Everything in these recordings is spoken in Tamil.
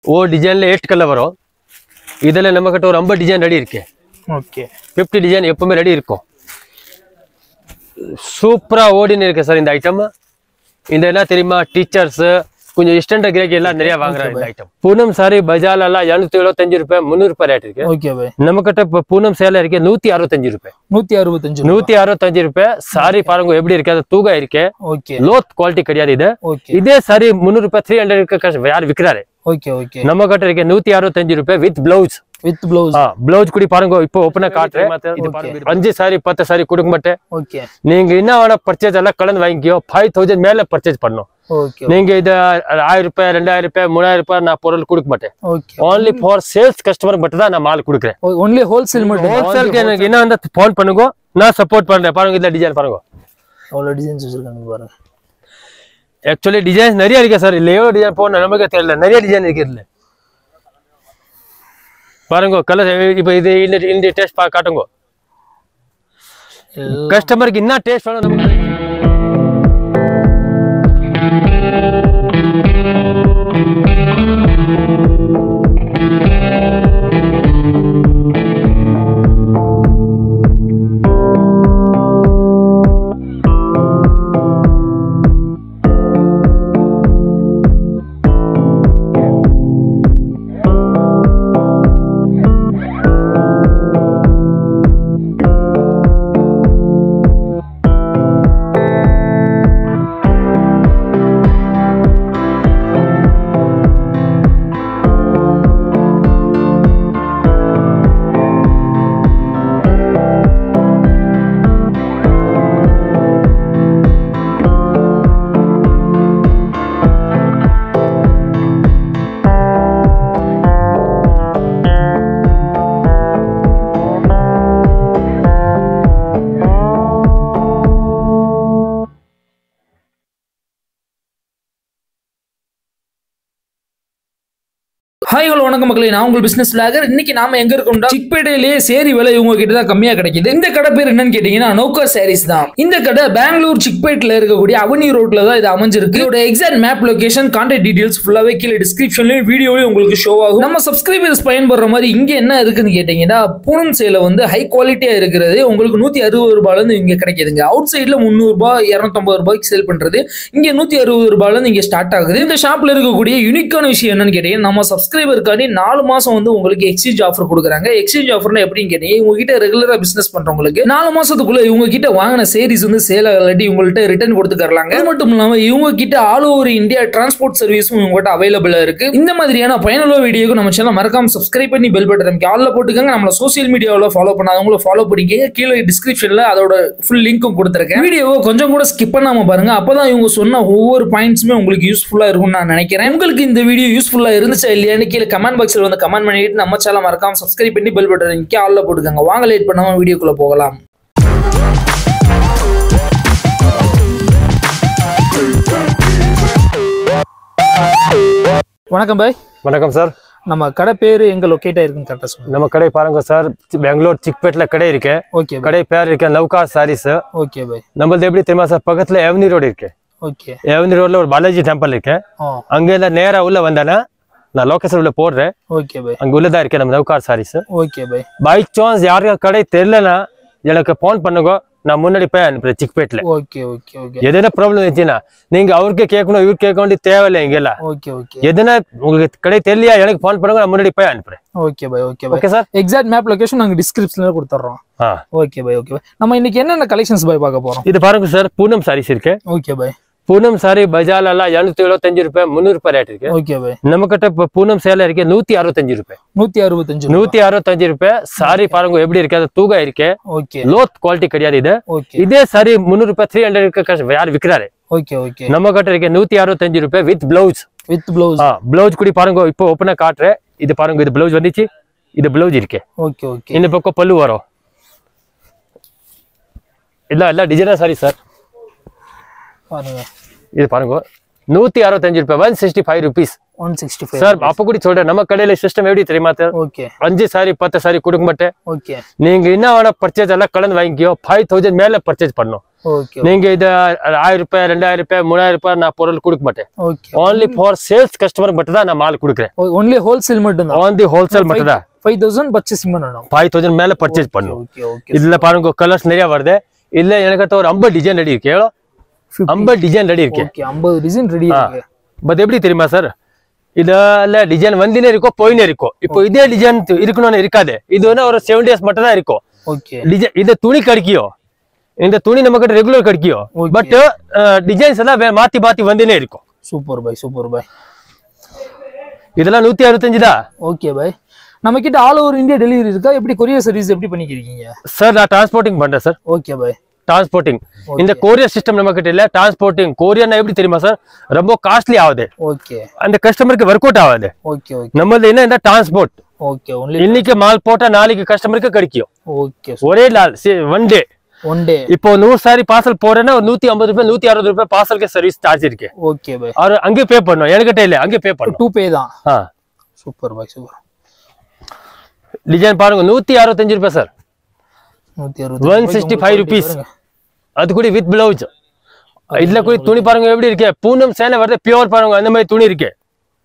ஓ டிசைன்ல எட்டு கலர் வரும் இதில் நம்மக்கிட்ட ஒரு ஐம்பது டிசைன் ரெடி இருக்கு ஓகே ஃபிஃப்டி டிசைன் எப்பவுமே ரெடி இருக்கும் சூப்பராக ஓடின்னு இருக்கு சார் இந்த ஐட்டம் இந்த என்ன தெரியுமா டீச்சர்ஸ் கொஞ்சம் ஸ்டாண்டர்ட் கிரேக் எல்லாம் நிறைய வாங்குறாங்க இந்த ஐட்டம் பூனம் சாரி பஜார் எல்லாம் எழுநூத்தி எழுபத்தஞ்சு ரூபாய் முந்நூறு ரூபாய் ரேட் இருக்கு ஓகே பை நம்ம கிட்ட இப்போ பூனம் சேலை இருக்கு நூத்தி அறுபத்தஞ்சு ரூபாய் நூத்தி அறுபத்தஞ்சு நூத்தி அறுபத்தஞ்சு ரூபாய் சாரி பாருங்க எப்படி இருக்கு அது தூக இருக்கு ஓகே லோத் குவாலிட்டி கிடையாது இது ஓகே இதே சாரி முந்நூறு ரூபாய் த்ரீ ஹண்ட்ரட் யார் விற்கிறாரு ஓகே ஓகே நம்ம கிட்ட இருக்கு நூத்தி அறுபத்தஞ்சு ரூபாய் with blouse with blouse blouse கூட பாருங்க இப்போ ஓப்பனா காட்டுறேன் இது பாருங்க. அஞ்சு சாரி பத்து சாரி கொடுக்க மாட்டேன் ஓகே நீங்க என்ன வேணா பர்ச்சேஸ் எல்லாம் கலந்து வாங்கிக்கோ ஃபைவ் தௌசண்ட் மேல பர்ச்சேஸ் பண்ணும் ஓகே நீங்க இது ஆயிரம் ரூபாய் ரெண்டாயிரம் ரூபாய் மூணாயிரம் ரூபாய் நான் பொருள் கொடுக்க மாட்டேன் okay only for sales customer மட்டும் தான் நான் மால் கொடுக்குறேன் ஒன்லி ஹோல்சேல் மட்டும் ஹோல்சேலுக்கு எனக்கு என்ன வந்து ஃபோன் பண்ணுங்க நான் சப்போர்ட் பண்றேன் பாருங்க இந்த டிசைன் பாருங்க அவ்வளோ டிசைன்ஸ் வச்சிருக்காங்க பாருங்க ஆக்சுவலி டிசைன்ஸ் நிறைய இருக்கு சார் இல்ல எவ்வளவு டிசைன் போன நமக்கு தெரியல நிறைய டிசைன் இருக்கு இதுல பாருங்க கலர் இப்போ இது இந்த இந்த டேஸ்ட் பா காட்டுங்க கஸ்டமருக்கு என்ன டேஸ்ட் வேணும் நமக்கு ஹாய் ஹலோ வணக்கம் மக்களே நான் உங்கள் பிசினஸ் லாகர் இன்னைக்கு நாம எங்க இருக்கோம்டா சிக்பேட்டையிலேயே சேரி விலை இவங்க கிட்ட தான் கம்மியா கிடைக்குது இந்த கடை பேர் என்னன்னு கேட்டீங்கன்னா நோக்கா சாரீஸ் தான் இந்த கடை பெங்களூர் சிக்பேட்ல இருக்கக்கூடிய அவனி ரோட்ல தான் இது அமைஞ்சிருக்கு இதோட exact map location contact details ஃபுல்லாவே கீழே டிஸ்கிரிப்ஷன்லயும் வீடியோலயும் உங்களுக்கு ஷோ ஆகும் நம்ம சப்ஸ்கிரைபர்ஸ் பயன்படுற மாதிரி இங்க என்ன இருக்குன்னு கேட்டீங்கன்னா பூனம் சேலை வந்து ஹை குவாலிட்டியா இருக்கிறது உங்களுக்கு நூத்தி அறுபது ரூபாயில இருந்து இங்க கிடைக்குதுங்க அவுட் சைட்ல முந்நூறு ரூபாய் இருநூத்தம்பது ரூபாய்க்கு சேல் பண்றது இங்க நூத்தி அறுபது ரூபாயில இருந்து இங்க ஸ்டார்ட் ஆகுது இந்த ஷாப்ல இருக்கக்கூடிய யூனிக்கான விஷயம் என்னன்னு கேட்டீங்கன்னா நம்ம சப்ஸ்கிரைபருக்காண்டி நாலு மாசம் வந்து உங்களுக்கு எக்ஸ்சேஞ்ச் ஆஃபர் கொடுக்குறாங்க எக்ஸ்சேஞ்ச் ஆஃபர்னா எப்படின்னு கேட்டீங்க உங்க கிட்ட ரெகுலரா பிசினஸ் பண்றவங்களுக்கு நாலு மாசத்துக்குள்ள இவங்க கிட்ட வாங்கின சேரீஸ் வந்து சேல் ஆகலாட்டி உங்கள்ட்ட ரிட்டர்ன் கொடுத்துக்கறலாங்க அது மட்டும் இல்லாம இவங்க கிட்ட ஆல் ஓவர் இந்தியா டிரான்ஸ்போர்ட் சர்வீஸும் இவங்ககிட்ட அவைலபிளா இருக்கு இந்த மாதிரியான பயனுள்ள வீடியோக்கு நம்ம சேனல் மறக்காம சப்ஸ்கிரைப் பண்ணி பெல் பட்டன் ஆல்ல போட்டுக்கங்க நம்மள சோசியல் மீடியாவில் ஃபாலோ பண்ணாதவங்களும் ஃபாலோ பண்ணிக்கங்க கீழே டிஸ்கிரிப்ஷன்ல அதோட ஃபுல் லிங்க்கும் கொடுத்துருக்கேன் வீடியோவை கொஞ்சம் கூட ஸ்கிப் பண்ணாம பாருங்க அப்பதான் இவங்க சொன்ன ஒவ்வொரு பாயிண்ட்ஸுமே உங்களுக்கு யூஸ்ஃபுல்லா இருக்கும்னு நான் நினைக்கிறேன் உங்களுக்கு இந்த வீடியோ யூஸ்ஃபுல்லா இருந்துச்சா இல்லையான்னு கீழே கமெண்ட் பாக்ஸ்ல வந்து கமெண்ட் பண்ணிட்டு நம்ம சேனல் மறக்காம சப்ஸ்கிரைப் பண்ணி பெல் பட்டன் ஆல்ல போட்டுக்கங்க வாங்க லேட் பண்ணாம வீடியோக்குள்ள போகலாம் வணக்கம் பாய் வணக்கம் சார் நம்ம கடை பேரு எங்க லொக்கேட் ஆயிருக்குன்னு கரெக்டா சொல்லுங்க நம்ம கடை பாருங்க சார் பெங்களூர் சிக்பேட்ல கடை இருக்கு ஓகே பாய் கடை பேர் இருக்கு நௌகா சாரீஸ் ஓகே பாய் நம்மளது எப்படி தெரியுமா சார் பக்கத்துல எவனி ரோடு இருக்கு ஓகே எவனி ரோட்ல ஒரு பாலாஜி டெம்பிள் இருக்கு ஆ அங்கேருந்து நேரா உள்ள வந்தானா நான் லொகேஷன் உள்ள போடுறேன் ஓகே பாய் அங்க உள்ளதா இருக்கு நம்ம நௌகா சாரீஸ் ஓகே பாய் பை சான்ஸ் யாருக்கும் கடை தெரியலனா எனக்கு ஃபோன் பண்ணுங்க நான் முன்னாடி போய் அனுப்புறேன் சிக்பேட்ல ஓகே ஓகே ஓகே எதனா ப்ராப்ளம் இருந்துச்சுன்னா நீங்க அவருக்கே கேட்கணும் இவர் கேட்க வேண்டிய தேவையில்லை இங்கெல்லாம் ஓகே ஓகே எதனா உங்களுக்கு கடை தெரியலையா எனக்கு ஃபோன் பண்ணுங்க நான் முன்னாடி போய் அனுப்புறேன் ஓகே பாய் ஓகே பாய் okay sir exact map location நாங்க டிஸ்கிரிப்ஷன்ல கொடுத்துறோம் ஆ ஓகே பாய் ஓகே பாய் நம்ம இன்னைக்கு என்னென்ன கலெக்ஷன்ஸ் பாய் பார்க்க போறோம் இது பாருங்க சார் பூனம் சாரீஸ் இருக்கு ஓகே பாய் பூனம் சாரி பஜார் எல்லாம் எழுநூத்தி எழுபத்தஞ்சு ரூபாய் முந்நூறு ரூபாய் ரேட் இருக்கு ஓகே பாய் நம்ம கிட்ட இப்போ பூனம் சேலை இருக்கு நூத்தி அறுபத்தஞ்சு ரூபாய் நூத்தி அறுபத்தஞ்சு நூத்தி அறுபத்தஞ்சு ரூபாய் சாரி பாருங்க எப்படி இருக்கு அது தூக இருக்கு ஓகே லோத் குவாலிட்டி கிடையாது இது ஓகே இதே சாரி முந்நூறு ரூபாய் த்ரீ ஹண்ட்ரட் யார் விற்கிறாரு ஓகே ஓகே நம்ம கிட்ட இருக்கு நூத்தி அறுபத்தஞ்சு ரூபாய் with blouse with blouse blouse கூட பாருங்க இப்போ ஓப்பனா காட்டுறேன் இது பாருங்க இது பிளவுஸ் வந்துச்சு இது பிளவுஸ் இருக்கு ஓகே ஓகே இந்த பக்கம் பல்லு வரும் இல்ல இல்ல டிசைனர் சாரி சார் பாருங்க இது பாருங்க நூத்தி அறுபத்தஞ்சு ரூபாய் one sixty five rupees one sixty five sir அப்ப கூட சொல்றேன் நம்ம கடையில சிஸ்டம் எப்படி தெரியுமா சார் ஓகே அஞ்சு சாரி பத்து சாரி கொடுக்க மாட்டேன் ஓகே நீங்க என்ன வேணா பர்ச்சேஸ் எல்லாம் கலந்து வாங்கிக்கோ ஃபைவ் தௌசண்ட் மேல பர்ச்சேஸ் பண்ணும் ஓகே நீங்க இது ஆயிரம் ரூபாய் ரெண்டாயிரம் ரூபாய் மூணாயிரம் ரூபாய் நான் பொருள் கொடுக்க மாட்டேன் okay only for sales customer மட்டும் தான் நான் மால் கொடுக்குறேன் ஒன்லி ஹோல்சேல் மட்டும் தான் ஆன் தி ஹோல்சேல் மட்டும் தான் ஃபைவ் தௌசண்ட் பர்ச்சேசிங் பண்ணணும் ஃபைவ் தௌசண்ட் மேல பர்ச்சேஸ் பண்ணும் ஓகே ஓகே இதுல பாருங்க கலர்ஸ் நிறைய வருது இல்ல எனக்கு ஒரு ஐம்பது டிசைன் ரெடி இருக்கு எவ்வளோ ஐம்பது டிசைன் ரெடி இருக்கு ஓகே ஐம்பது டிசைன் ரெடி இருக்கு பட் எப்படி தெரியுமா சார் இதுல டிசைன் வந்துனே இருக்கும் போயினே இருக்கும் இப்போ இதே டிசைன் இருக்கணும்னு இருக்காது இது வந்து ஒரு செவன் டேஸ் மட்டும் தான் இருக்கும் ஓகே டிசைன் இந்த துணி கிடைக்கியோ இந்த துணி நம்ம கிட்ட ரெகுலர் கிடைக்கியோ Okay. பட் டிசைன்ஸ் எல்லாம் வே- மாத்தி மாத்தி வந்துனே இருக்கும் சூப்பர் பாய் சூப்பர் பாய் இதெல்லாம் நூத்தி அறுபத்தஞ்சு தான் ஓகே பாய் நம்ம கிட்ட ஆல் ஓவர் இந்தியா டெலிவரி இருக்கா எப்படி கொரியர் சர்வீஸ் எப்படி பண்ணிக்கிறீங்க சார் நான் டிரான்ஸ்போர்ட்டிங் பண்றேன் சார் ஓகே பாய் டிரான்ஸ்போர்ட்டிங் இந்த கொரியர் சிஸ்டம் நம்ம கிட்ட இல்ல டிரான்ஸ்போர்ட்டிங் கொரியர்னா எப்படி தெரியுமா சார் ரொம்ப காஸ்ட்லி ஆகுது ஓகே அந்த கஸ்டமருக்கு ஒர்க் அவுட் ஆகாது ஓகே ஓகே நம்மளது என்ன இந்த டிரான்ஸ்போர்ட் ஓகே ஒன்லி இன்னைக்கு மால் போட்டா நாளைக்கு கஸ்டமருக்கு கிடைக்கும் ஓகே ஒரே நாள் ஒன் டே ஒன் டே இப்போ நூறு சாரி பார்சல் போறேன்னா ஒரு நூத்தி ஐம்பது ரூபாய் நூத்தி அறுபது ரூபாய் பார்சலுக்கு சர்வீஸ் சார்ஜ் இருக்கு ஓகே பாய் அவர் அங்கே பே பண்ணும் என்கிட்ட இல்ல அங்கே பே பண்ணும் டூ பே தான் ஆ சூப்பர் பாய் சூப்பர் டிசைன் பாருங்க நூத்தி அறுபத்தஞ்சு ரூபாய் சார் நூத்தி அறுபது ஒன் சிக்ஸ்டி ஃபைவ் ருபீஸ் அது கூட வித் பிளவுஸ் இதுல கூட துணி பாருங்க எப்படி இருக்கு பூனம் சேலை வருது பியூர் பாருங்க அந்த மாதிரி துணி இருக்கு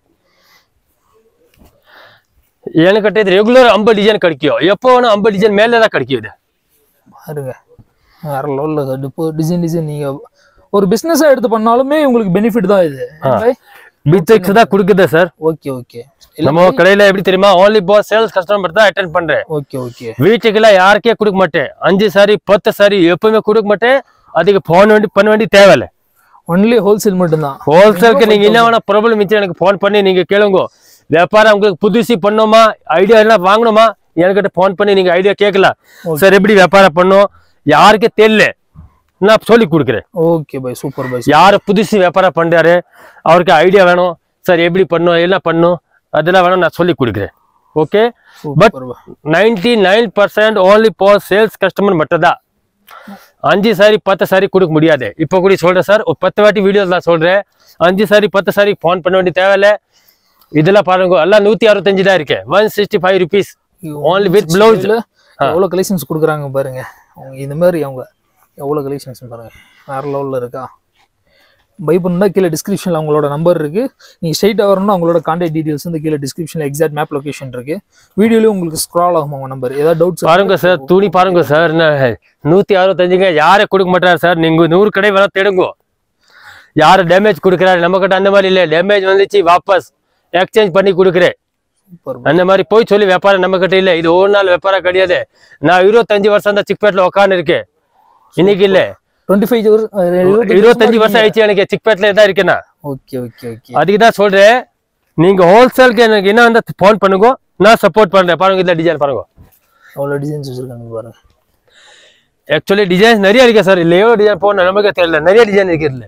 என்கிட்ட இது ரெகுலர் ஐம்பது டிசைன் கிடைக்கும் எப்போ வேணும் ஐம்பது டிசைன் மேலே தான் கிடைக்கும் இது பாருங்க வேற லெவலில் கடுப்பு டிசைன் டிசைன் நீங்க ஒரு பிசினஸா எடுத்து பண்ணாலுமே உங்களுக்கு பெனிஃபிட் தான் இது பிச்செக்ஸ் தான் கொடுக்குது சார் ஓகே ஓகே நம்ம கடையில எப்படி தெரியுமா ஓன்லி பாஸ் சேல்ஸ் கஸ்டமர் தான் அட்டென்ட் பண்றேன் ஓகே ஓகே வீட்டுக்கெல்லாம் யாருக்கே கொடுக்க மாட்டேன் அஞ்சு சாரி பத்து சாரி எப்பவுமே கொடுக்க மாட்டேன் அதுக்கு போன் வேண்டி பண்ண வேண்டி தேவையில்ல ஒன்லி ஹோல்சேல் மட்டும்தான் ஹோல்சேலுக்கு நீங்க என்ன வேணா ப்ராப்ளம் இருந்துச்சு எனக்கு ஃபோன் பண்ணி நீங்க கேளுங்க வியாபாரம் உங்களுக்கு புதுசு பண்ணோமா ஐடியா என்ன வாங்கணுமா என்கிட்ட ஃபோன் பண்ணி நீங்க ஐடியா கேட்கலாம் சார் எப்படி வியாபாரம் பண்ணோம் யாருக்கே தெரியல நான் சொல்லி கொடுக்குறேன் ஓகே பாய் சூப்பர் பாய் யாரு புதுசு வியாபாரம் பண்றாரு அவருக்கு ஐடியா வேணும் சார் எப்படி பண்ணும் என்ன பண்ணும் அதெல்லாம் வேணும் நான் சொல்லி கொடுக்குறேன் ஓகே பட் சூப்பர் பாய் ninety nine percent only for sales customer மட்டும்தான் அஞ்சு சாரி பத்து சாரி கொடுக்க முடியாது இப்போ கூட சொல்றேன் சார் ஒரு பத்து வாட்டி வீடியோஸ் நான் சொல்றேன் அஞ்சு சாரி பத்து சாரி ஃபோன் பண்ண வேண்டிய தேவையில்ல இதெல்லாம் பாருங்க எல்லாம் நூத்தி அறுபத்தஞ்சு தான் இருக்கு one sixty five rupees only with blouse எவ்வளவு கலெக்ஷன்ஸ் கொடுக்குறாங்க பாருங்க அவங்க இந்த மாதிரி அவங்க எவ்வளவு கலெக்ஷன்ஸ் பாருங்க வேற லெவலில் இருக்கா பை பண்ணா கீழே டிஸ்கிரிப்ஷனில் அவங்களோட நம்பர் இருக்கு நீங்க ஸ்ட்ரைட்டாக வரணும்னா அவங்களோட கான்டாக்ட் டீடைல்ஸ் வந்து கீழே டிஸ்கிரிப்ஷனில் எக்ஸாக்ட் மேப் லொகேஷன் இருக்கு வீடியோலயும் உங்களுக்கு ஸ்க்ரால் ஆகும் அவங்க நம்பர் ஏதாவது டவுட்ஸ் பாருங்க சார் துணி பாருங்க சார் என்ன நூத்தி அறுபத்தஞ்சுங்க யாரே கொடுக்க மாட்டாரு சார் நீங்க நூறு கடை வேணா தேடுங்க யாரு டேமேஜ் கொடுக்குறாரு நம்ம கிட்ட அந்த மாதிரி இல்ல டேமேஜ் வந்துச்சு வாபஸ் எக்ஸ்சேஞ்ச் பண்ணி கொடுக்குறேன் சூப்பர் அந்த மாதிரி போய் சொல்லி வியாபாரம் நம்ம கிட்ட இல்ல இது ஒரு நாள் வியாபாரம் கிடையாது நான் இருபத்தஞ்சு வருஷம் தான் சிக்பேட்ல உட்காந்து இருக்கேன் இன்னைக்கு இல்ல டுவெண்ட்டி ஃபைவ் இருபத்தஞ்சு வருஷம் ஆயிடுச்சு எனக்கு சிக்பேட்ல தான் இருக்கேன் ஓகே ஓகே ஓகே அதுக்கு தான் சொல்றேன் நீங்க ஹோல்சேலுக்கு எனக்கு என்ன வந்து ஃபோன் பண்ணுங்க நான் சப்போர்ட் பண்றேன் பாருங்க இந்த டிசைன் பாருங்க அவ்வளோ டிசைன்ஸ் வச்சிருக்காங்க பாருங்க ஆக்சுவலி டிசைன்ஸ் நிறைய இருக்கு சார் இல்ல எவ்வளவு டிசைன் போகணும் நமக்கு தெரியல நிறைய டிசைன் இருக்கு இதுல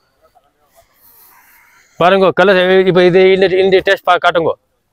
பாருங்க கலர் இப்போ இது இந்த இந்த டேஸ்ட் பா காட்டுங்க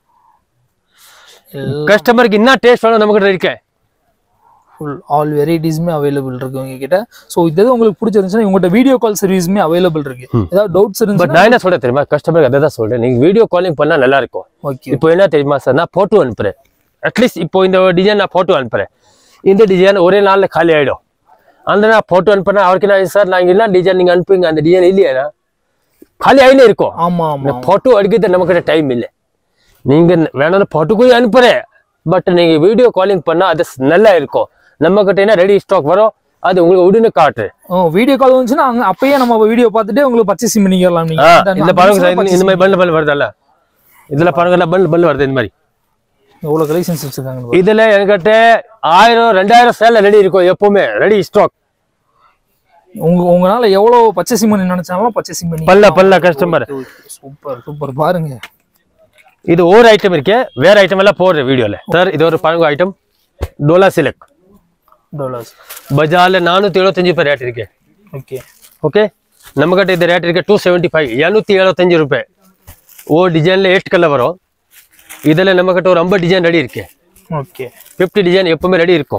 கஸ்டமருக்கு என்ன டேஸ்ட் வேணும் நம்ம கிட்ட இருக்கேன் ஃபுல் ஆல் வெரைட்டிஸுமே அவைலபிள் இருக்கு உங்ககிட்ட ஸோ இது எது உங்களுக்கு பிடிச்சிருந்துச்சுன்னா உங்கள்கிட்ட வீடியோ கால் சர்வீஸுமே அவைலபிள் இருக்கு ஏதாவது டவுட்ஸ் பட் இருந்துச்சுன்னா நான் என்ன சொல்றேன் தெரியுமா கஸ்டமருக்கு அதை தான் சொல்றேன் நீங்க வீடியோ காலிங் பண்ணா நல்லா இருக்கும் ஓகே இப்போ என்ன தெரியுமா சார் நான் போட்டோ அனுப்புறேன் அட்லீஸ்ட் இப்போ இந்த டிசைன் நான் போட்டோ அனுப்புறேன் இந்த டிசைன் ஒரே நாள்ல காலி ஆயிடும் அந்த நான் போட்டோ அனுப்புனா அவருக்கு நான் சார் நான் என்ன டிசைன் நீங்க அனுப்புங்க அந்த டிசைன் இல்லையா காலி ஆயினே இருக்கும் ஆமா ஆமா போட்டோ அடிக்கிறது நம்ம கிட்ட டைம் இல்லை நீங்க வேணும்னு போட்டோக்கும் அனுப்புறேன் பட் நீங்க வீடியோ காலிங் பண்ணா அது நல்லா இருக்கும் நம்ம கிட்ட என்ன ரெடி ஸ்டாக் வரும் அது உங்களுக்கு உடனே காட்டுறேன் ஓ வீடியோ கால் வந்துச்சுன்னா அங்க அப்பயே நம்ம வீடியோ பார்த்துட்டு உங்களுக்கு பர்ச்சேசிங் பண்ணிக்கலாம் நீங்க ஆ, இந்த இந்த அந்த பாருங்க நிமிஷம் சார் இந்த- இந்த மாதிரி பல்ல பல் வருதல்ல இதுல பாருங்க பல் பல் வருது இந்த மாதிரி எவ்வளவு கலெக்ஷன்ஸ் வச்சிருக்காங்க பாருங்க. இதுல என்கிட்ட ஆயிரம் ரெண்டாயிரம் சேல ரெடி இருக்கும் எப்பவுமே ரெடி ஸ்டாக் உங்க உங்களால எவ்வளவு பர்ச்சேசிங் பண்ணி நினைச்சாலும் பர்ச்சேசிங் பண்ணி பல்ல பல்ல கஸ்டமர் சூப்பர் சூப்பர் பாருங்க இது ஒரு ஐட்டம் இருக்கு வேற ஐட்டம் எல்லாம் போடுறேன் வீடியோல சார் இது ஒரு பாருங்க ஐட்டம் டோலா சிலக் டாலர்ஸ் பஜார்ல நானூத்தி எழுபத்தஞ்சு ரூபாய் ரேட் இருக்கு ஓகே ಓಕೆ ನಮ್ಮಗಟ್ಟ ಇದು ರೇಟ್ ಇருக்கு ಟೂ ಸೆವೆಂಟಿ ಫೈವ್ ಎರನೂத்தி எழுபத்தஞ்சு ರೂಪಾಯಿ ಓ ಡಿಸೈನ್ல ಎಷ್ಟು ಕಲರ್ வரும் இதில் நம்மக்கிட்ட ஒரு ஐம்பது டிசைன் ரெடி இருக்கு ஓகே ஃபிஃப்டி டிசைன் எப்பவுமே ரெடி இருக்கும்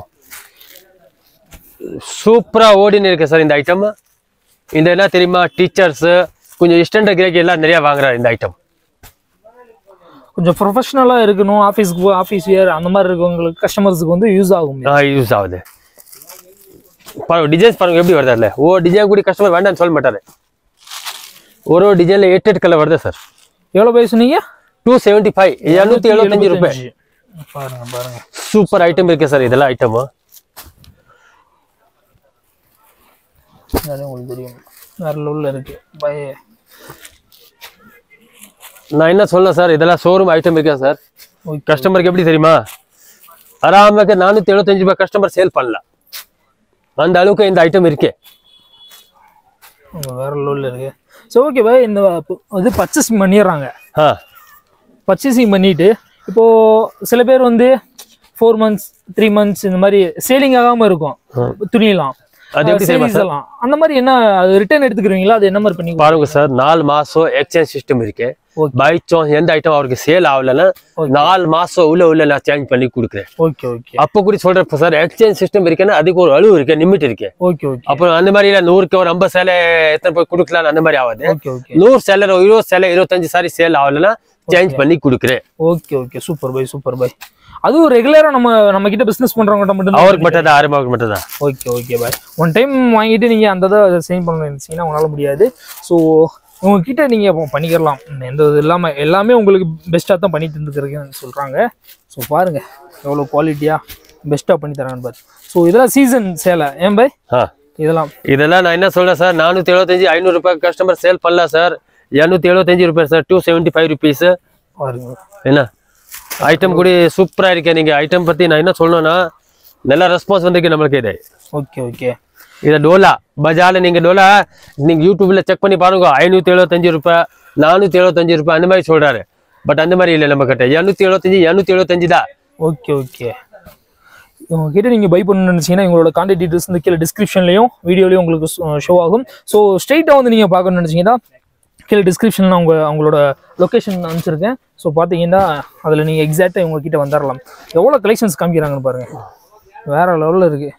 சூப்பரா ஓடின்னு இருக்கு சார் இந்த ஐட்டம் இந்த என்ன தெரியுமா டீச்சர்ஸ் கொஞ்சம் ஸ்டாண்டர்ட் கிரேக் எல்லாம் நிறைய வாங்குறாரு இந்த ஐட்டம் கொஞ்சம் ப்ரொஃபஷனலாக இருக்கணும் ஆஃபீஸ்க்கு ஆஃபீஸ் வியர் அந்த மாதிரி இருக்கவங்களுக்கு கஸ்டமர்ஸுக்கு வந்து யூஸ் ஆகும் யூஸ் ஆகுது பாருங்க டிசைன்ஸ் பாருங்க எப்படி வருதுல்ல ஓ டிசைன் கூட கஸ்டமர் வேண்டாம்னு சொல்ல மாட்டாரு ஒரு ஒரு டிசைன்ல எட்டு எட்டு கலர் வருது சார் எவ்வளோ பை சொன்னீங்க டூ செவன்ட்டி ஃபைவ் இரநூத்தி எழுபத்தஞ்சு ரூபாய் பாருங்க பாருங்க சூப்பர் ஐட்டம் இருக்கு சார் இதெல்லாம் ஐட்டமு அது உங்களுக்கு தெரியும் வேற லெவலில் இருக்கு பை நான் என்ன சொல்லலாம் சார் இதெல்லாம் ஷோரூம் ஐட்டம் இருக்கா சார் ஓகே கஸ்டமருக்கு எப்படி தெரியுமா ஆறாமக்கு நானூற்றி எழுபத்தஞ்சு ரூபாய் கஸ்டமர் சேல் பண்ணலாம் அந்த அளவுக்கு இந்த ஐட்டம் இருக்கு வேற லெவலில் இருக்கு ஸோ ஓகே பை இந்த ப- இது பர்ச்சேசிங் பண்ணிடுறாங்க ஆ பர்ச்சேசிங் பண்ணிட்டு இப்போ சில பேர் வந்து ஃபோர் மந்த்ஸ் த்ரீ மந்த்ஸ் இந்த மாதிரி சேலிங் ஆகாம இருக்கும் துணியெல்லாம் அது எப்படி தெரியுமா sarees எல்லாம் அந்த மாதிரி என்ன அது ரிட்டர்ன் எடுத்துக்கிறீங்களா அது என்ன மாதிரி பண்ணி பாருங்க சார் நாலு மாசம் எக்ஸ்சேஞ்ச் சிஸ்டம் இருக்கு Okay. பை சான்ஸ் எந்த ஐட்டம் அவருக்கு சேல் ஆகலைன்னா நாலு மாசம் உள்ள உள்ள நான் சேஞ்ச் பண்ணி கொடுக்குறேன் ஓகே ஓகே அப்போ கூட சொல்றேன் சார் எக்ஸ்சேஞ்ச் சிஸ்டம் இருக்குன்னா அதுக்கு ஒரு அளவு இருக்கு லிமிட் இருக்கு ஓகே ஓகே அப்புறம் அந்த மாதிரி இல்ல நூறுக்கு ஒரு ஐம்பது சேலை எத்தனை போய் கொடுக்கலாம் அந்த மாதிரி ஆகாது ஓகே ஓகே நூறு சேலர் இருபது சேலை இருபத்தஞ்சு சாரி சேல் ஆகலைன்னா சேஞ்ச் பண்ணி கொடுக்குறேன் okay okay super bye super bye அதுவும் ரெகுலரா நம்ம நம்ம கிட்ட பிசினஸ் பண்றவங்க மட்டும் அவருக்கு மட்டும் தான் ஆரம்பம் மட்டும் தான் okay okay bye one time வாங்கிட்டு நீங்கள் அந்த இதை சேஞ்ச் பண்ண நினைச்சீங்கன்னா உங்களால் முடியாது ஸோ உங்ககிட்ட நீங்கள் இப்போ பண்ணிக்கிறலாம் எந்த இது இல்லாமல் எல்லாமே உங்களுக்கு பெஸ்ட்டாக தான் பண்ணி தந்துக்கிறீங்கன்னு சொல்கிறாங்க ஸோ பாருங்கள் எவ்வளோ குவாலிட்டியாக பெஸ்ட்டாக பண்ணி தராங்கன்னு பாரு ஸோ இதெல்லாம் சீசன் சேலை ஏன் பாய் ஆ இதெல்லாம் இதெல்லாம் நான் என்ன சொல்றேன் சார் நானூத்தி எழுபத்தஞ்சு ஐநூறு ரூபாய் கஸ்டமர் சேல் பண்ணலாம் சார் இரநூத்தி எழுபத்தஞ்சு ரூபாய் sir two seventy five rupees பாருங்க என்ன ஐட்டம் கூட சூப்பரா இருக்கு நீங்க ஐட்டம் பத்தி நான் என்ன சொல்லணும்னா நல்ல ரெஸ்பான்ஸ் வந்திருக்கு நம்மளுக்கு இது ஓகே ஓகே இது டோலா பஜார்ல நீங்க டோலா நீங்க யூடியூப்ல செக் பண்ணி பாருங்க ஐநூத்தி எழுபத்தஞ்சு ரூபாய் நானூத்தி எழுபத்தஞ்சு ரூபாய் அந்த மாதிரி சொல்றாரு பட் அந்த மாதிரி இல்லை நம்ம கிட்ட இரநூத்தி எழுபத்தஞ்சு இரநூத்தி எழுபத்தஞ்சு தான் ஓகே ஓகே உங்ககிட்ட நீங்கள் பை பண்ணணும்னு நினச்சிங்கன்னா எங்களோட கான்டாக்ட் டீட்டெயில்ஸ் வந்து கீழே டிஸ்கிரிப்ஷன்லையும் வீடியோலையும் உங்களுக்கு ஷோ ஆகும் ஸோ ஸ்ட்ரைட்டாக வந்து நீங்கள் பார்க்கணும்னு நினச்சிங்கன்னா கீழே டிஸ்கிரிப்ஷனில் அவங்க அவங்களோட லொக்கேஷன் அனுப்பிச்சிருக்கேன் ஸோ பார்த்தீங்கன்னா அதில் நீங்கள் எக்ஸாக்டாக இவங்ககிட்ட வந்துடலாம் எவ்வளோ கலெக்ஷன்ஸ் காமிக்கிறாங்கன்னு பாருங்கள் வேறு லெவலில் இருக்குது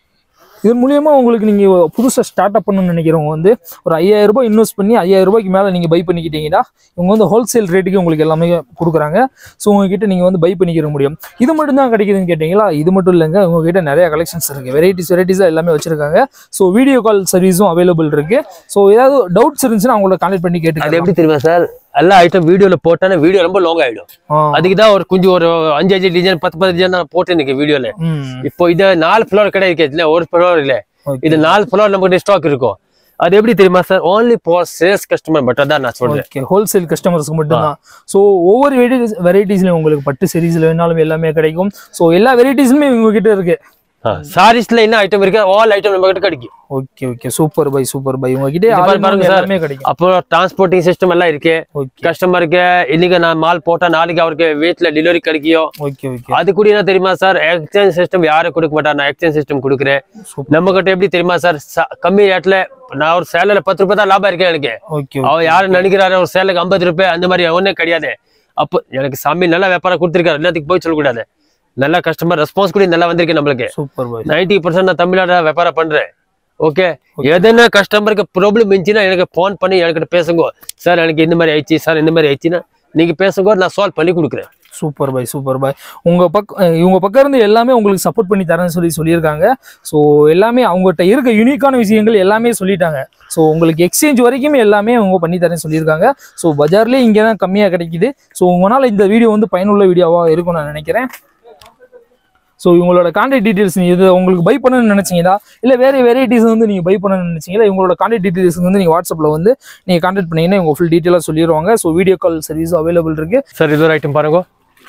இதன் மூலியமா உங்களுக்கு நீங்கள் புதுசாக ஸ்டார்ட் அப் பண்ணணும்னு நினைக்கிறவங்க வந்து ஒரு ஐயாயிரம் ரூபாய் இன்வெஸ்ட் பண்ணி ஐயாயிரம் ரூபாய்க்கு மேலே நீங்கள் பை பண்ணிக்கிட்டீங்கன்னா இவங்க வந்து ஹோல்சேல் ரேட்டுக்கு உங்களுக்கு எல்லாமே கொடுக்குறாங்க ஸோ உங்ககிட்ட நீங்கள் வந்து பை பண்ணிக்கிற முடியும் இது மட்டும் தான் கிடைக்குதுன்னு கேட்டிங்களா இது மட்டும் இல்லைங்க உங்ககிட்ட நிறைய கலெக்ஷன்ஸ் இருக்குது வெரைட்டிஸ் வெரைட்டிஸாக எல்லாமே வச்சுருக்காங்க ஸோ வீடியோ கால் சர்வீஸும் அவைலபிள் இருக்குது ஸோ ஏதாவது டவுட்ஸ் இருந்துச்சுன்னா அவங்கள கான்டெக்ட் பண்ணி அது கேட்டுக்கலாம் எப்படி தெரியுமா சார் எல்லா ஐட்டம் வீடியோல போட்டானே வீடியோ ரொம்ப லாங் ஆயிடும் ஆ. அதுக்கு தான் ஒரு கொஞ்சம் ஒரு அஞ்சு அஞ்சு டிசைன் பத்து பத்து டிசைன் நான் போட்டு எனக்கு வீடியோல ம் இப்போ இது நாலு ஃப்ளோர் கடை இருக்கு இல்ல ஒரு ஃப்ளோர் இல்ல Okay. இது நாலு ஃப்ளோர் நமக்கு ஸ்டாக் இருக்கும் அது எப்படி தெரியுமா sir only for sales customer மட்டும் தான் நான் சொல்றேன் ஓகே ஹோல்சேல் கஸ்டமர்ஸ்க்கு மட்டும்தான் ஸோ ஒவ்வொரு வெரைட்டிஸ் வெரைட்டிஸ்லையும் உங்களுக்கு பட்டு சீரீஸில் வேணாலும் எல்லாமே கிடைக்கும் ஸோ எல்லா வெரைட்டிஸுமே உங்ககிட்ட இருக்கு சாரீஸ்ல என்ன ஐட்டம் இருக்கு ஆல் ஐட்டம் நம்ம கிட்ட கிடைக்கும் okay okay super bye super bye உங்ககிட்ட இது பாரு- ஆல் பாருங்க பாருங்க சார். எல்லாமே கிடைக்கும் அப்புறம் டிரான்ஸ்போர்ட்டிங் சிஸ்டம் எல்லாம் இருக்கு ஓகே கஸ்டமருக்கு இன்னைக்கு நான் மால் போட்டா நாளைக்கு அவருக்கு வீட்டுல டெலிவரி கிடைக்கும் ஓகே ஓகே அது கூட என்ன தெரியுமா சார் எக்ஸ்சேஞ்ச் சிஸ்டம் யாரும் கொடுக்க மாட்டார் நான் எக்ஸ்சேஞ்ச் சிஸ்டம் கொடுக்குறேன் Super. நம்ம கிட்ட எப்படி தெரியுமா சார் ச- கம்மி ரேட்ல நான் ஒரு சேலையில பத்து ரூபாய் தான் லாபம் இருக்கேன் எனக்கு ஓகே அவன் யாரு நினைக்கிறாரு ஒரு சேலைக்கு ஐம்பது ரூபாய் அந்த மாதிரி ஒன்றும் கிடையாது அப்போ எனக்கு சாமி நல்லா வியாபாரம் கொடுத்துருக்காரு எல்லாத்துக்கு போய் சொல்லக்கூடாது நல்ல கஸ்டமர் ரெஸ்பான்ஸ் கூட நல்லா வந்திருக்கு நம்மளுக்கு சூப்பர் பை நைன்டி பர்சன்ட் நான் தமிழ்நாடு வியாபாரம் பண்றேன் ஓகே எதனா கஸ்டமருக்கு ப்ராப்ளம் இருந்துச்சுன்னா எனக்கு ஃபோன் பண்ணி என்கிட்ட பேசுங்க சார் எனக்கு இந்த மாதிரி ஆயிடுச்சு சார் இந்த மாதிரி ஆயிடுச்சுன்னா நீங்க பேசுங்க நான் சால்வ் பண்ணி கொடுக்குறேன் சூப்பர் பை சூப்பர் பை உங்க பக்கம் அஹ் இவங்க பக்கம் இருந்து எல்லாமே உங்களுக்கு சப்போர்ட் பண்ணி தரேன்னு சொல்லி சொல்லியிருக்காங்க ஸோ எல்லாமே அவங்ககிட்ட இருக்க யூனிக்கான விஷயங்கள் எல்லாமே சொல்லிட்டாங்க ஸோ உங்களுக்கு எக்ஸ்சேஞ்ச் வரைக்குமே எல்லாமே அவங்க பண்ணி தரேன்னு சொல்லியிருக்காங்க ஸோ பஜார்லேயே இங்கே தான் கம்மியாக கிடைக்குது ஸோ உங்களால் இந்த வீடியோ வந்து பயனுள்ள வீடியோவாக இருக்கும் நான் நினைக்கிறேன் ஸோ இவங்களோட கான்டாக்ட் டீட்டெயில்ஸ் நீங்கள் இது உங்களுக்கு பை பண்ணணும்னு நினைச்சீங்களா இல்லை வேறு வெரைட்டிஸ் வந்து நீங்கள் பை பண்ணணும்னு நினைச்சீங்களா இவங்களோட கான்டாக்ட் டீட்டெயில்ஸ் வந்து நீங்கள் வாட்ஸ்அப்பில் வந்து நீங்கள் கான்டாக்ட் பண்ணீங்கன்னா இவங்க ஃபுல் டீட்டெயிலாக சொல்லிடுவாங்க so video call service available இருக்குது சார் இது ஒரு ஐட்டம் பாருங்க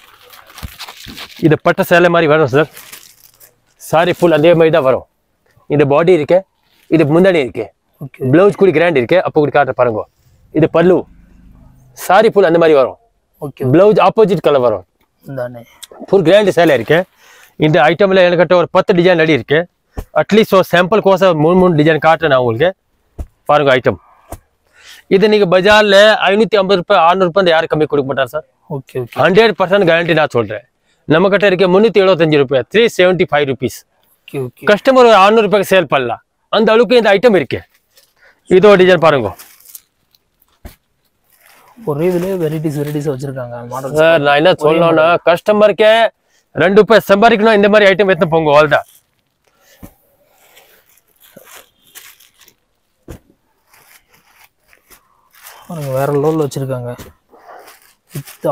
இது பட்ட சேலை மாதிரி வரும் சார் சாரி ஃபுல் அதே மாதிரி தான் வரும் இந்த பாடி இருக்கு இது முந்தானி இருக்கு ஓகே பிளவுஸ் கூட கிராண்ட் இருக்கு அப்போ கூட காட்ட பாருங்க இது பல்லு சாரி ஃபுல் அந்த மாதிரி வரும் ஓகே பிளவுஸ் ஆப்போசிட் கலர் வரும் தானே ஃபுல் கிராண்ட் சேலை இருக்கு இந்த ஐட்டம்ல என்கிட்ட ஒரு பத்து டிசைன் அடி இருக்கு அட்லீஸ்ட் ஒரு சாம்பிள் கோசம் மூணு மூணு டிசைன் காட்டுறேன் நான் உங்களுக்கு பாருங்க ஐட்டம் இது நீங்க பஜார்ல ஐநூத்தி ஐம்பது ரூபாய் அறுநூறு ரூபாய் யாரும் கம்மி கொடுக்க மாட்டார் sir okay okay hundred percent guarantee நான் சொல்றேன் நம்ம கிட்ட இருக்க முந்நூத்தி எழுபத்தஞ்சு ரூபாய் three seventy five rupees okay okay customer ஒரு அறுநூறு ரூபாய்க்கு சேல் பண்ணலாம் அந்த அளவுக்கு இந்த ஐட்டம் இருக்கு இதோ டிசைன் பாருங்க ஒரே இதுலயே வெரைட்டிஸ் வெரைட்டிஸ் வச்சிருக்காங்க மாடல் சார் நான் என்ன சொல்லணும்னா கஸ்டமருக்கே ரெண்டு ரூபாய் சம்பாதிக்கணும் இந்த மாதிரி ஐட்டம் எடுத்து போங்க அவ்வளோதான் பாருங்க வேற லெவலில் வச்சிருக்காங்க இத்தா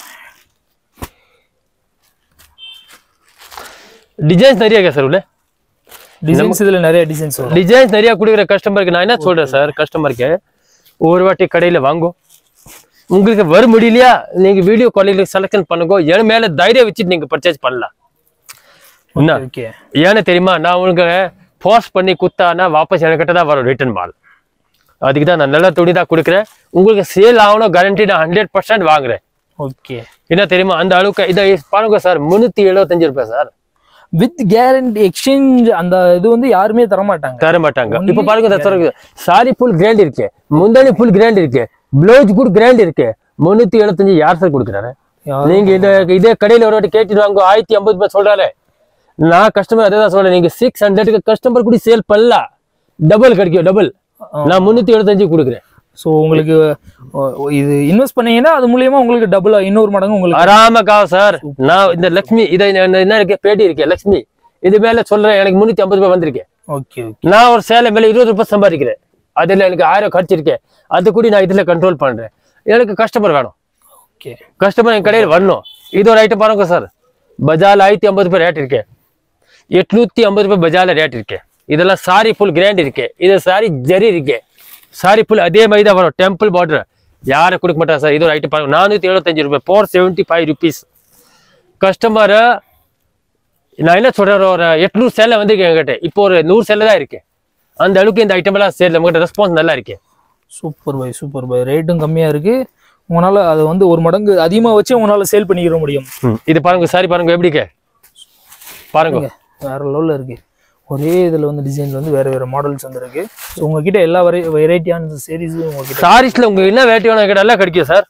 டிசைன்ஸ் நிறைய இருக்கா சார் உள்ள டிசைன்ஸ் இதுல நிறைய டிசைன்ஸ் வரும் டிசைன்ஸ் நிறைய கொடுக்குற கஸ்டமருக்கு நான் என்ன சொல்றேன் சார் கஸ்டமருக்கு ஒரு வாட்டி கடையில வாங்கோ உங்களுக்கு வர முடியலையா நீங்க வீடியோ காலிங் செலக்ஷன் பண்ணுங்க என் மேல தைரியம் வச்சுட்டு நீங்க பர்ச்சேஸ் பண்ணலாம் என்ன ஓகே ஏன்னு தெரியுமா நான் உங்களுக்கு ஃபோர்ஸ் பண்ணி குத்தானா வாபஸ் என்கிட்ட தான் வரும் ரிட்டர்ன் மால் அதுக்கு தான் நான் நல்ல துணி தான் கொடுக்குறேன் உங்களுக்கு சேல் ஆகணும் கேரண்டி நான் ஹண்ட்ரட் பர்சன்ட் வாங்குறேன் ஓகே என்ன தெரியுமா அந்த அளவுக்கு இதை பாருங்க சார் முந்நூற்றி எழுபத்தஞ்சு ரூபாய் சார் வித் கேரண்டி எக்ஸ்சேஞ்ச் அந்த இது வந்து யாருமே தர மாட்டாங்க தர மாட்டாங்க இப்ப பாருங்க இந்த தர சாரி ஃபுல் கிராண்ட் இருக்கு முந்தானி ஃபுல் கிராண்ட் இருக்கு பிளவுஸ் கூட கிராண்ட் இருக்கு முந்நூத்தி எழுபத்தஞ்சு யார் சார் கொடுக்குறாரு யாரும் நீங்க இத இதே கடையில ஒரு வாட்டி கேட்டுட்டு வாங்க ஆயிரத்தி ஐம்பது ரூபாய் சொல்றாரு நான் கஸ்டமர் அதே தான் சொல்றேன் நீங்க சிக்ஸ் ஹண்ட்ரடுக்கு கஸ்டமர் கூட சேல் பண்ணலாம் டபுள் கிடைக்கும் டபுள் நான் முந்நூத்தி எழுபத்தஞ்சு கொடுக்குறேன் ஸோ உங்களுக்கு ஓ, ஓ, இது இன்வெஸ்ட் பண்ணீங்கன்னா அது மூலியமா உங்களுக்கு டபுளா இன்னொரு மடங்கு உங்களுக்கு ஆறாமக்கா சார் நான் இந்த லக்ஷ்மி இதை என்ன என்ன இருக்கு பேட்டி இருக்கு லக்ஷ்மி இது மேல சொல்றேன் எனக்கு முந்நூத்தி ஐம்பது ரூபாய் வந்திருக்கேன் ஓகே நான் ஒரு சேலை மேல இருபது ரூபாய் சம்பாதிக்கிறேன் அதுல எனக்கு ஆயிரம் கழிச்சு இருக்கேன் அது கூட நான் இதுல கண்ட்ரோல் பண்றேன் எனக்கு கஸ்டமர் வேணும் ஓகே கஸ்டமர் என் கடையில் வரணும் இது ஒரு ஐட்டம் பாருங்க சார் பஜார்ல ஆயிரத்தி ஐம்பது ரூபாய் ரேட் இருக்கு எட்நூத்தி ஐம்பது ரூபாய் பஜார்ல ரேட் இருக்கு இதெல்லாம் சாரி ஃபுல் கிராண்ட் இருக்கு இது சாரி ஜரி இருக்கு சாரி ஃபுல் அதே மாதிரி தான் வரும் டெம்பிள் பார்டர் யாரும் கொடுக்க மாட்டா சார் இது ஒரு ஐட்டம் பாருங்க நானூத்தி எழுபத்தஞ்சு ரூபாய் four seventy five rupees customer நான் என்ன சொல்றேன் ஒரு எட்நூறு சேலை வந்து என்கிட்ட இப்போ ஒரு நூறு சேலை தான் இருக்கு அந்த அளவுக்கு இந்த ஐட்டம் எல்லாம் சேல் நம்மகிட்ட ரெஸ்பான்ஸ் நல்லா இருக்கு சூப்பர் பை சூப்பர் பை ரேட்டும் கம்மியா இருக்கு உங்களால அதை வந்து ஒரு மடங்கு அதிகமா வச்சு உங்களால சேல் பண்ணிக்கிற முடியும் ம், இது பாருங்க சாரி பாருங்க எப்படி இருக்கு பாருங்க வேற லெவலில் இருக்கு ஒரே இதுல வந்து டிசைன்ல வந்து வேற வேற மாடல்ஸ் வந்துருக்கு ஸோ உங்ககிட்ட எல்லா வெரை வெரைட்டியான சீரீஸும் உங்ககிட்ட சாரீஸ்ல உங்களுக்கு என்ன வேட்டி வேணும் கேட்டாலும் கிடைக்கும் சார்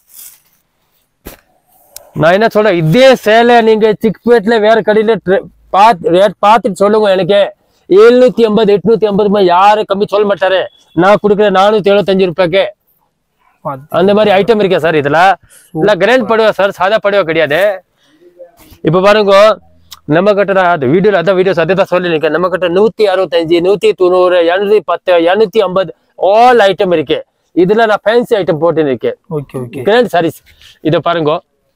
நான் என்ன சொல்றேன் இதே சேலை நீங்க சிக்பேட்ல வேற கடையில ட்ர- பாத்து ரேட் பார்த்துட்டு சொல்லுங்க எனக்கு எழுநூத்தி ஐம்பது எட்நூத்தி ஐம்பது ரூபாய் யாரும் கம்மி சொல்ல மாட்டாரு நான் கொடுக்குறேன் நானூத்தி எழுபத்தஞ்சு ரூபாய்க்கு பார்த்து அந்த மாதிரி ஐட்டம் இருக்கா சார் இதுல இல்ல கிராண்ட் படுவா சார் சாதா படுவா கிடையாது இப்ப பாருங்க நம்ம கிட்ட நான் அது வீடியோல அதான் வீடியோஸ் அதே தான் சொல்லி நிற்கிறேன் நம்ம கிட்ட நூத்தி அறுபத்தஞ்சு நூத்தி தொண்ணூறு எழுநூத்தி பத்து எழுநூத்தி ஐம்பது ஆல் ஐட்டம் இருக்கு இதுல நான் ஃபேன்சி ஐட்டம் போட்டு இருக்கேன் ஓகே ஓகே கிராண்ட் சாரீஸ் இதை பாருங்க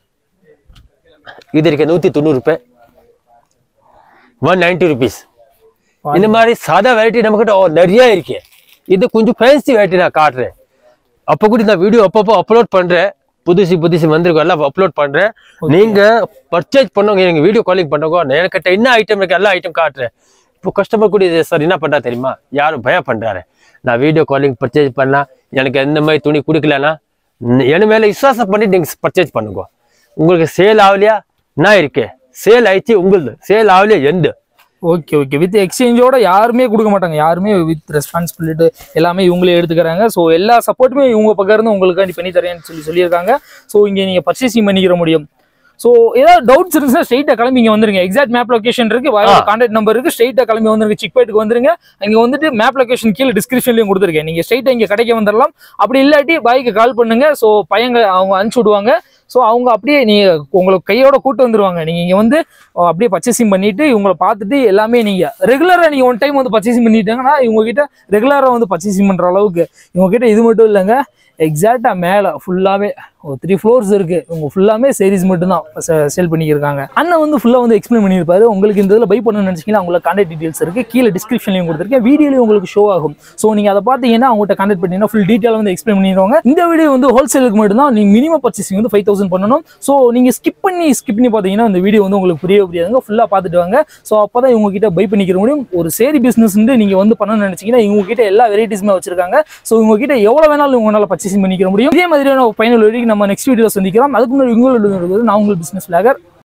இது இருக்கு நூத்தி தொண்ணூறு ரூபாய் ஒன் நைன்டி ருபீஸ் இந்த மாதிரி சாதா வெரைட்டி நம்ம கிட்ட நிறைய இருக்கு இது கொஞ்சம் ஃபேன்சி வெரைட்டி நான் காட்டுறேன் அப்போ கூட நான் வீடியோ அப்பப்போ அப்லோட் பண்றேன் புதுசு புதுசு வந்திருக்கும் எல்லாம் அப்லோட் பண்றேன் நீங்க பர்ச்சேஸ் பண்ணவங்க எனக்கு வீடியோ காலிங் பண்ணவங்க என்கிட்ட என்ன ஐட்டம் இருக்கு எல்லா ஐட்டம் காட்டுறேன் இப்போ கஸ்டமர் கூட இது சார் என்ன பண்றா தெரியுமா யாரும் பயம் பண்றாரு நான் வீடியோ காலிங் பர்ச்சேஸ் பண்ணா எனக்கு எந்த மாதிரி துணி கொடுக்கலன்னா ந- என் மேல விசுவாசம் பண்ணி நீங்க பர்ச்சேஸ் பண்ணுங்க உங்களுக்கு சேல் ஆகலையா நான் இருக்கேன் சேல் ஆயிடுச்சு உங்களுது சேல் ஆகலையா எந்த ஓகே ஓகே வித் எக்ஸ்சேஞ்சோட யாருமே கொடுக்க மாட்டாங்க யாருமே வித் ரெஸ்பான்சிபிலிட்டி எல்லாமே இவங்களே எடுத்துக்கிறாங்க ஸோ எல்லா சப்போர்ட்டுமே இவங்க பக்கம் இருந்து உங்களுக்காண்டி பண்ணி தரேன்னு சொல்லி சொல்லியிருக்காங்க ஸோ இங்கே நீங்கள் பர்ச்சேசிங் பண்ணிக்கிற முடியும் ஸோ ஏதாவது டவுட்ஸ் இருந்துச்சுன்னா ஸ்ட்ரைட்டாக கிளம்பி இங்கே வந்துருங்க எக்ஸாக்ட் மேப் லொகேஷன் இருக்கு வாயோட கான்டாக்ட் நம்பர் இருக்கு ஸ்ட்ரைட்டாக கிளம்பி வந்துருங்க சிக்பேட்டுக்கு வந்துருங்க அங்கே வந்துட்டு மேப் லொகேஷன் கீழே டிஸ்கிரிப்ஷன்லையும் கொடுத்துருக்கேன் நீங்கள் ஸ்ட்ரைட்டாக இங்கே கடைக்கு வந்துடலாம் அப்படி இல்லாட்டி பாய்க்கு கால் பண்ணுங்க ஸோ பையங்க அவங்க அனுப்பிச்சு விடுவாங்க ஸோ அவங்க அப்படியே நீங்க உங்களை கையோட கூட்டு வந்துருவாங்க நீங்க இங்க வந்து அஹ், அப்படியே பர்ச்சேசிங் பண்ணிட்டு இவங்களை பார்த்துட்டு எல்லாமே நீங்க ரெகுலரா நீங்க ஒன் டைம் வந்து பர்ச்சேசிங் பண்ணிட்டாங்கன்னா இவங்க கிட்ட ரெகுலரா வந்து பர்ச்சேசிங் பண்ற அளவுக்கு இவங்க கிட்ட இது மட்டும் இல்லைங்க எக்ஸாக்டா மேல ஃபுல்லாவே ஒரு த்ரீ ஃப்ளோர்ஸ் இருக்கு இவங்க ஃபுல்லாமே சேரீஸ் மட்டும்தான் சேல் பண்ணியிருக்காங்க அண்ணன் வந்து ஃபுல்லா வந்து எக்ஸ்பிளைன் பண்ணியிருப்பாரு உங்களுக்கு இந்த இதில் பை பண்ணணும்னு நினைச்சீங்கன்னா அவங்களுக்கு கான்டாக்ட் டீடைல்ஸ் இருக்கு கீழே டிஸ்கிரிப்ஷன்லையும் கொடுத்துருக்கேன் வீடியோலையும் உங்களுக்கு ஷோ ஆகும் ஸோ நீங்க அதை பார்த்தீங்கன்னா அவங்ககிட்ட கான்டாக்ட் பண்ணீங்கன்னா ஃபுல் டீட்டெயில் வந்து எக்ஸ்பிளைன் பண்ணிடுவாங்க இந்த வீடியோ வந்து ஹோல்சேலுக்கு மட்டும்தான் நீங்க மினிமம் பர்ச்சேசிங் வந்து ஃபைவ் தௌசண்ட் பண்ணணும் ஸோ நீங்க ஸ்கிப் பண்ணி ஸ்கிப் பண்ணி பார்த்தீங்கன்னா இந்த வீடியோ வந்து உங்களுக்கு புரியவே புரியாதுங்க ஃபுல்லாக பார்த்துட்டு வாங்க ஸோ அப்போ தான் இவங்க கிட்ட பை பண்ணிக்கிற முடியும் ஒரு சேரி பிஸ்னஸ் வந்து நீங்க வந்து பண்ணணும்னு நினைச்சீங்கன்னா இவங்க கிட்ட எல்லா வெரைட்டிஸுமே வச்சிருக்காங்க ஸோ இவங்க கிட்ட எவ்வளவு வேணாலும் உங்களால பர்ச்சேசிங் பண்ணிக்கிற முடியும் இதே மாதிரியான பயனுள்ள வீடியோ நம்ம நெக்ஸ்ட் வீடியோ சந்திக்கிறோம் அதுக்கு முன்னாடி உங்களோட நான் உங்கள் பிசினஸ் லாகர்